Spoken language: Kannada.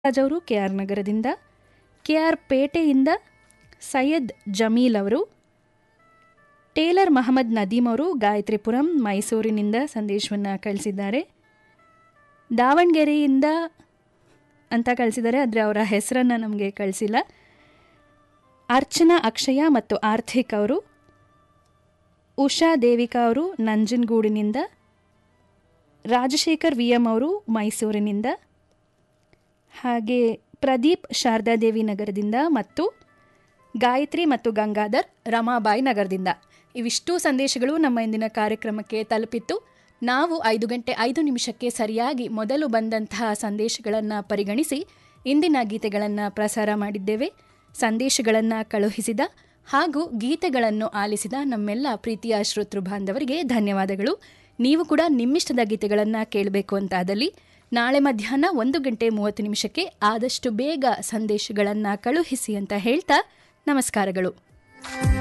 ರಾಜ್ ಅವರು ಕೆ ಆರ್ ನಗರದಿಂದ ಕೆ ಆರ್ ಪೇಟೆಯಿಂದ ಸೈಯದ್ ಜಮೀಲ್ ಅವರು ಟೇಲರ್ ಮಹಮ್ಮದ್ ನದೀಮ್ ಅವರು ಗಾಯತ್ರಿಪುರಂ ಮೈಸೂರಿನಿಂದ ಸಂದೇಶವನ್ನು ಕಳಿಸಿದ್ದಾರೆ ದಾವಣಗೆರೆಯಿಂದ ಅಂತ ಕಳಿಸಿದ್ದಾರೆ ಆದರೆ ಅವರ ಹೆಸರನ್ನು ನಮಗೆ ಕಳಿಸಿಲ್ಲ ಅರ್ಚನಾ ಅಕ್ಷಯ ಮತ್ತು ಆರ್ಥಿಕ್ ಅವರು ಉಷಾ ದೇವಿಕಾ ಅವರು ನಂಜನಗೂಡಿನಿಂದ ರಾಜಶೇಖರ್ ವಿ ಎಂ ಅವರು ಮೈಸೂರಿನಿಂದ ಹಾಗೆ ಪ್ರದೀಪ್ ಶಾರದಾದೇವಿ ನಗರದಿಂದ ಮತ್ತು ಗಾಯತ್ರಿ ಮತ್ತು ಗಂಗಾಧರ್ ರಮಾಬಾಯಿ ನಗರದಿಂದ ಇವಿಷ್ಟೂ ಸಂದೇಶಗಳು ನಮ್ಮ ಇಂದಿನ ಕಾರ್ಯಕ್ರಮಕ್ಕೆ ತಲುಪಿತ್ತು ನಾವು ಐದು ಗಂಟೆ ಐದು ನಿಮಿಷಕ್ಕೆ ಸರಿಯಾಗಿ ಮೊದಲು ಬಂದಂತಹ ಸಂದೇಶಗಳನ್ನು ಪರಿಗಣಿಸಿ ಇಂದಿನ ಗೀತೆಗಳನ್ನು ಪ್ರಸಾರ ಮಾಡಿದ್ದೇವೆ ಸಂದೇಶಗಳನ್ನು ಕಳುಹಿಸಿದ ಹಾಗೂ ಗೀತೆಗಳನ್ನು ಆಲಿಸಿದ ನಮ್ಮೆಲ್ಲ ಪ್ರೀತಿಯ ಶ್ರೋತೃ ಬಾಂಧವರಿಗೆ ಧನ್ಯವಾದಗಳು ನೀವು ಕೂಡ ನಿಮ್ಮಿಷ್ಟದ ಗೀತೆಗಳನ್ನು ಕೇಳಬೇಕು ಅಂತಾದಲ್ಲಿ ನಾಳೆ ಮಧ್ಯಾಹ್ನ ಒಂದು ಗಂಟೆ ಮೂವತ್ತು ನಿಮಿಷಕ್ಕೆ ಆದಷ್ಟು ಬೇಗ ಸಂದೇಶಗಳನ್ನು ಕಳುಹಿಸಿ ಅಂತ ಹೇಳ್ತಾ ನಮಸ್ಕಾರಗಳು